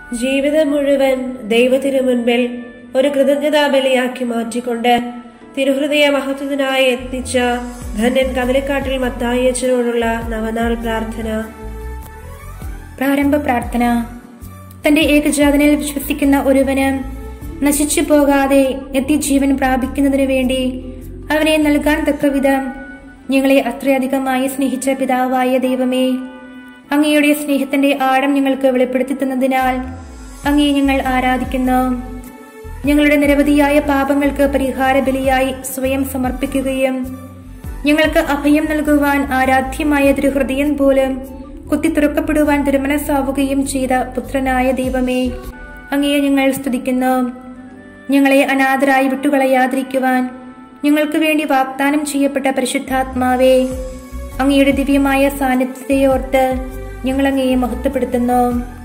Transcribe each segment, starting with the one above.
ജീവിതം മുഴുവൻ ദൈവത്തിനു മുൻപിൽ ഒരു കൃതജ്ഞതാ ബലിയാക്കി മാറ്റിക്കൊണ്ട് തിരുഹൃദയ മഹത്വത്തിനായി എത്തിച്ച ധന്യൻ കതിലക്കാട്ടിൽ മത്തായച്ചനോടുള്ള നവനാൾ പ്രാർത്ഥന പ്രാരംഭ പ്രാർത്ഥന തന്റെ ഏകജാതനിൽ വിശ്വസിക്കുന്ന ഒരുവന് നശിച്ചു പോകാതെ നിത്യജീവൻ പ്രാപിക്കുന്നതിനു വേണ്ടി അവനെ നൽകാൻ തക്കവിധം ഞങ്ങളെ അത്രയധികമായി സ്നേഹിച്ച പിതാവായ ദൈവമേ അങ്ങയുടെ സ്നേഹത്തിന്റെ ആഴം ഞങ്ങൾക്ക് വെളിപ്പെടുത്തി തന്നതിനാൽ അങ്ങയെ ഞങ്ങൾ ആരാധിക്കുന്നു ഞങ്ങളുടെ നിരവധിയായ പാപങ്ങൾക്ക് പരിഹാര ബലിയായി സ്വയം സമർപ്പിക്കുകയും ഞങ്ങൾക്ക് അഭയം നൽകുവാൻ ആരാധ്യമായ തിരുഹൃദയം പോലും കുത്തി തുറക്കപ്പെടുവാൻ തിരുമനസ്സാവുകയും ചെയ്ത പുത്രനായ ദൈവമേ അങ്ങയെ ഞങ്ങൾ സ്തുതിക്കുന്നു ഞങ്ങളെ അനാഥരായി വിട്ടുകളയാതിരിക്കുവാൻ ഞങ്ങൾക്ക് വേണ്ടി വാഗ്ദാനം ചെയ്യപ്പെട്ട പരിശുദ്ധാത്മാവേ അങ്ങയുടെ ദിവ്യമായ സാന്നിധ്യത്തെ ഓർത്ത് ഞങ്ങൾ അങ്ങയെ മഹത്വപ്പെടുത്തുന്നു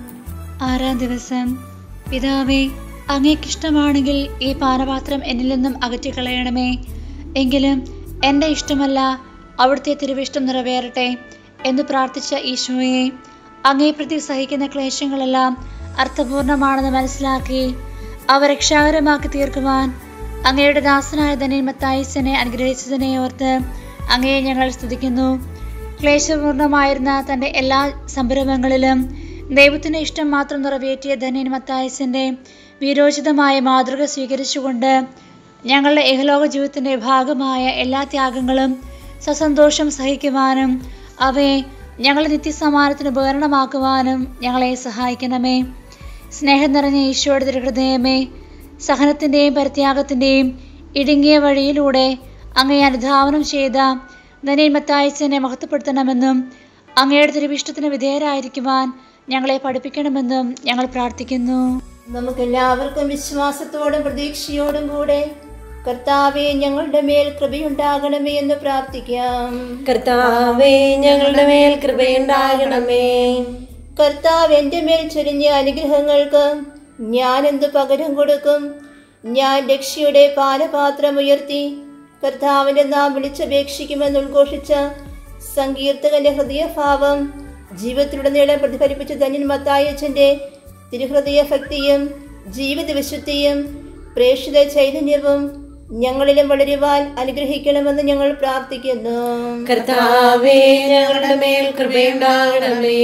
ആറാം ദിവസം പിതാവേ അങ്ങേക്കിഷ്ടമാണെങ്കിൽ ഈ പാനപാത്രം എന്നിൽ നിന്നും അകറ്റിക്കളയണമേ എങ്കിലും എൻ്റെ ഇഷ്ടമല്ല അവിടുത്തെ തിരുവിഷ്ടം നിറവേറട്ടെ എന്ന് പ്രാർത്ഥിച്ച ഈശോയെ അങ്ങേ പ്രതി സഹിക്കുന്ന ക്ലേശങ്ങളെല്ലാം അർത്ഥപൂർണമാണെന്ന് മനസ്സിലാക്കി അവ രക്ഷാകരമാക്കി തീർക്കുവാൻ അങ്ങയുടെ ദാസനായ ധനിൻ മത്തായിസനെ അനുഗ്രഹിച്ചതിനെ ഓർത്ത് അങ്ങയെ ഞങ്ങൾ സ്തുതിക്കുന്നു ക്ലേശപൂർണമായിരുന്ന തൻ്റെ എല്ലാ സംരംഭങ്ങളിലും ദൈവത്തിന് ഇഷ്ടം മാത്രം നിറവേറ്റിയ ധന്യൻ മത്തായസിന്റെ വീരോചിതമായ മാതൃക സ്വീകരിച്ചുകൊണ്ട് ഞങ്ങളുടെ ഇഹലോക ജീവിതത്തിന്റെ ഭാഗമായ എല്ലാ ത്യാഗങ്ങളും സസന്തോഷം സഹിക്കുവാനും അവയെ ഞങ്ങളെ നിത്യസമാനത്തിന് ഉപകരണമാക്കുവാനും ഞങ്ങളെ സഹായിക്കണമേ സ്നേഹം നിറഞ്ഞ ഈശോയുടെ തിരുഹൃദയമേ സഹനത്തിൻ്റെയും പരിത്യാഗത്തിൻ്റെയും ഇടുങ്ങിയ വഴിയിലൂടെ അങ്ങയെ അനുധാവനം ചെയ്ത ധനിയൻ മത്തായച്ചനെ മഹത്വപ്പെടുത്തണമെന്നും അങ്ങയുടെ തിരുവിഷ്ടത്തിന് വിധേയരായിരിക്കുവാൻ ഞങ്ങളെ പഠിപ്പിക്കണമെന്നും ഞങ്ങൾ പ്രാർത്ഥിക്കുന്നു നമുക്കെല്ലാവർക്കും വിശ്വാസത്തോടും പ്രതീക്ഷയോടും കൂടെ കർത്താവെ ഞങ്ങളുടെ മേൽ കൃപയുണ്ടാകണമേ എന്ന് പ്രാർത്ഥിക്കാം കർത്താവേ ഞങ്ങളുടെ മേൽ കൃപയുണ്ടാകണമേ കർത്താവ് എൻ്റെ മേൽ ചൊരിഞ്ഞ അനുഗ്രഹങ്ങൾക്ക് ഞാൻ എന്ത് പകരം കൊടുക്കും ഞാൻ രക്ഷയുടെ പാനപാത്രം ഉയർത്തി കർത്താവിൻ്റെ നാം വിളിച്ചപേക്ഷിക്കുമെന്ന് ഉദ്ഘോഷിച്ച സങ്കീർത്തകന്റെ ഹൃദയഭാവം ജീവിതത്തിലുടനീളം പ്രതിഫലിപ്പിച്ച ധന്യൻ മത്തായച്ചൻ്റെ തിരുഹൃദയ ഭക്തിയും ജീവിത വിശുദ്ധിയും പ്രേക്ഷിത ചൈതന്യവും ഞങ്ങളിലും വളരുവാൻ അനുഗ്രഹിക്കണമെന്ന് ഞങ്ങൾ പ്രാർത്ഥിക്കുന്നു കർത്താവേ ഞങ്ങളുടെ മേൽ കൃപയുണ്ടാകണമേ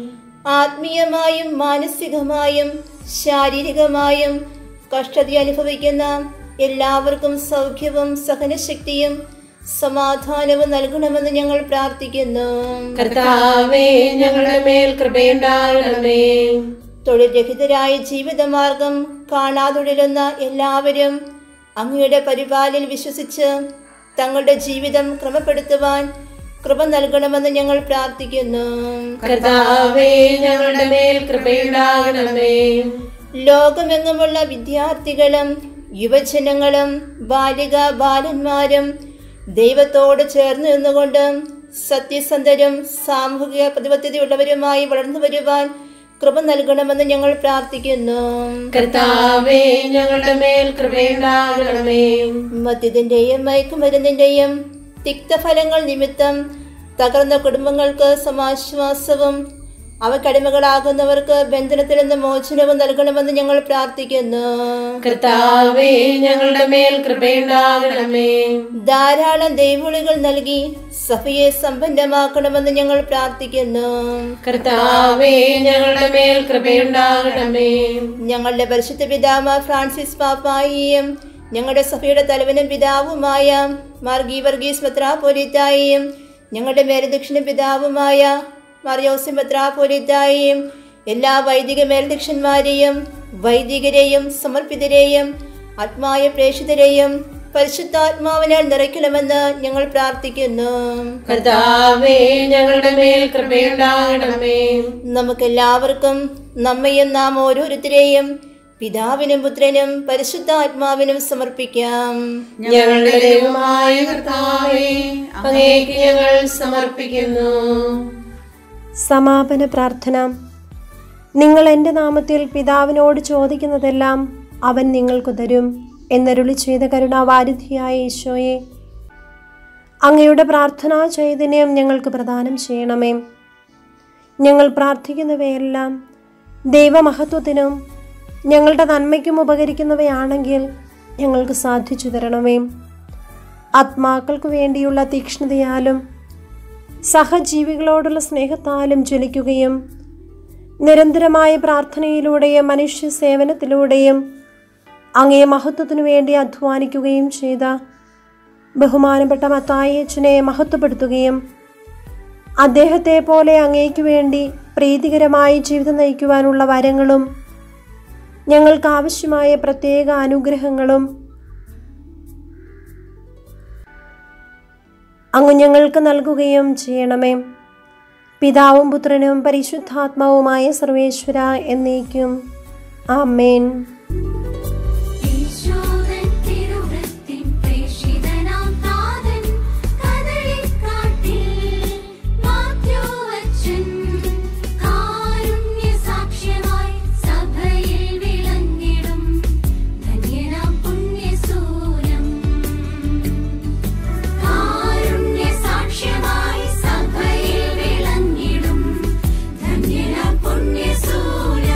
ആത്മീയമായും മാനസികമായും ശാരീരികമായും കഷ്ടത അനുഭവിക്കുന്ന എല്ലാവർക്കും സൗഖ്യവും സഹനശക്തിയും സമാധാനവും നൽകണമെന്ന് ഞങ്ങൾ പ്രാർത്ഥിക്കുന്നു കർത്താവേ ഞങ്ങളുടെ മേൽ കൃപയുണ്ടാകണമേ തൊഴിൽ രഹിതരായ ജീവിതമാർഗം കാണാതൊഴിലുന്ന എല്ലാവരും അങ്ങയുടെ പരിപാലയിൽ വിശ്വസിച്ച് തങ്ങളുടെ ജീവിതം ക്രമപ്പെടുത്തുവാൻ കൃപ നൽകണമെന്ന് ഞങ്ങൾ പ്രാർത്ഥിക്കുന്നു കർത്താവേ ഞങ്ങളുടെ മേൽ കൃപയുണ്ടാകണമേ ലോകമെങ്ങുമുള്ള വിദ്യാർത്ഥികളും യുവജനങ്ങളും ബാലിക ബാലന്മാരും ദൈവത്തോട് ചേർന്ന് നിന്നുകൊണ്ട് സത്യസന്ധരും സാമൂഹിക പ്രതിബദ്ധതയുള്ളവരുമായി വളർന്നു വരുവാൻ കൃപ നൽകണമെന്ന് ഞങ്ങൾ പ്രാർത്ഥിക്കുന്നു കർത്താവേ ഞങ്ങളുടെ മേൽ കൃപയുണ്ടാകണമേ മദ്യത്തിന്റെയും മയക്കുമരുന്നിന്റെയും തിക്തഫലങ്ങൾ നിമിത്തം തകർന്ന കുടുംബങ്ങൾക്ക് സമാശ്വാസവും അവക്കടിമകളാകുന്നവർക്ക് ബന്ധനത്തിൽ നിന്ന് മോചനവും നൽകണമെന്ന് ഞങ്ങൾ പ്രാർത്ഥിക്കുന്നു കർത്താവേ ഞങ്ങളുടെ മേൽ കൃപയുണ്ടാകണമേ ധാരാളം ദൈവവിളികൾ നൽകി സഭയെ സമ്പന്നമാക്കണമെന്ന് ഞങ്ങൾ പ്രാർത്ഥിക്കുന്നു കർത്താവേ ഞങ്ങളുടെ മേൽ കൃപയുണ്ടാകണമേ ഞങ്ങളുടെ പരിശുദ്ധ പിതാമ ഫ്രാൻസിസ് പാപ്പായിയും ഞങ്ങളുടെ സഭയുടെ തലവനും പിതാവുമായ മാർഗി വർഗീസ് മെത്രാപോലിത്തായിയും ഞങ്ങളുടെ മേലദക്ഷിണ പിതാവുമായ മറിയോസി മെത്രാപോലിത്തായിയും എല്ലാ വൈദിക മേൽദക്ഷന്മാരെയും വൈദികരെയും സമർപ്പിതരെയും ആത്മായ പ്രേക്ഷിതരെയും പരിശുദ്ധാത്മാവിനാൽ നിറയ്ക്കണമെന്ന് ഞങ്ങൾ പ്രാർത്ഥിക്കുന്നു കർത്താവേ ഞങ്ങളുടെ മേൽ കൃപയുണ്ടാകണമേ നമുക്കെല്ലാവർക്കും നമ്മയും നാം ഓരോരുത്തരെയും പിതാവിനും പുത്രനും പരിശുദ്ധാത്മാവിനും സമർപ്പിക്കാം ഞങ്ങളുടെ ദൈവമായ കർത്താവേ അങ്ങേക്ക് ഞങ്ങൾ സമർപ്പിക്കുന്നു സമാപന പ്രാർത്ഥന നിങ്ങൾ എൻ്റെ നാമത്തിൽ പിതാവിനോട് ചോദിക്കുന്നതെല്ലാം അവൻ നിങ്ങൾക്ക് തരും എന്നരുളി ചെയ്ത കരുണാവാരിധിയായ ഈശോയെ അങ്ങയുടെ പ്രാർത്ഥനാ ചൈതന്യം ഞങ്ങൾക്ക് പ്രദാനം ചെയ്യണമേ ഞങ്ങൾ പ്രാർത്ഥിക്കുന്നവയെല്ലാം ദൈവമഹത്വത്തിനും ഞങ്ങളുടെ നന്മയ്ക്കും ഉപകരിക്കുന്നവയാണെങ്കിൽ ഞങ്ങൾക്ക് സാധിച്ചു തരണമേ ആത്മാക്കൾക്ക് വേണ്ടിയുള്ള തീക്ഷ്ണതയാലും സഹജീവികളോടുള്ള സ്നേഹത്താലും ജ്വലിക്കുകയും നിരന്തരമായ പ്രാർത്ഥനയിലൂടെയും മനുഷ്യ സേവനത്തിലൂടെയും അങ്ങേ മഹത്വത്തിനു വേണ്ടി അധ്വാനിക്കുകയും ചെയ്ത ബഹുമാനപ്പെട്ട മത്തായച്ചനെ മഹത്വപ്പെടുത്തുകയും അദ്ദേഹത്തെ പോലെ അങ്ങേക്ക് വേണ്ടി പ്രീതികരമായി ജീവിതം നയിക്കുവാനുള്ള വരങ്ങളും ഞങ്ങൾക്ക് ആവശ്യമായ പ്രത്യേക അനുഗ്രഹങ്ങളും അങ്ങ് ഞങ്ങൾക്ക് നൽകുകയും ചെയ്യണമേ പിതാവും പുത്രനും പരിശുദ്ധാത്മാവുമായ സർവേശ്വര എന്നേക്കും ആമേൻ